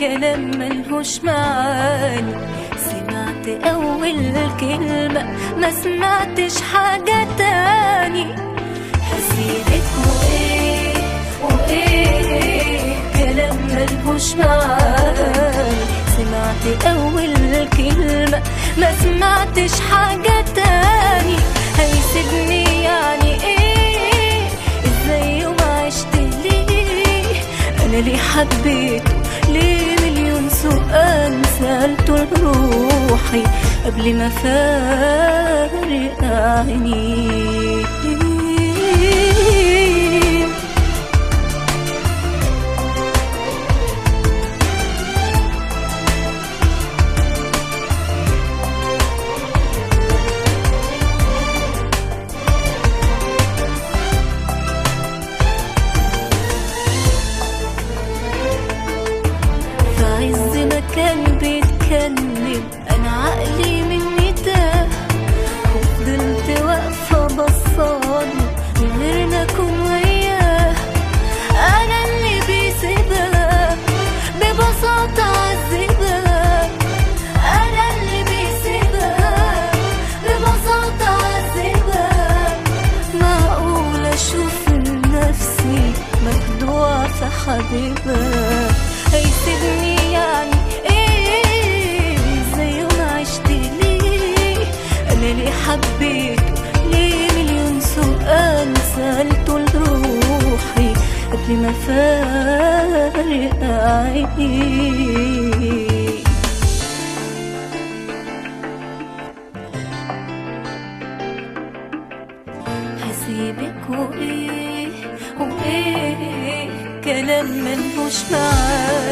كلام ملهوش معاني سمعت أول كلمة ما سمعتش حاجة تاني هسيبك وإيه وإيه كلام ملهوش معاني سمعت أول كلمة ما سمعتش حاجة تاني هيسيبني يعني إيه إزاي يوم عشت ليه أنا ليه حبيته ليه مليون سؤال سألته لروحي قبل ما فارق عينيه في عز ما كان بيتكلم انا عقلي مني تاه وفضلت واقفه بصاله من غير ما اكون وياه انا اللي بيسيبها ببساطه عذبها انا اللي بيسيبها ببساطه عذبها معقول اشوف نفسي مخدوعة في حبيبها هيسيبني يعني ايه زي ما عشت ليه انا ليه حبيته ليه مليون سؤال سألته لروحي قبل ما فارق عيني هسيبك وايه وايه كلام ملهوش معاني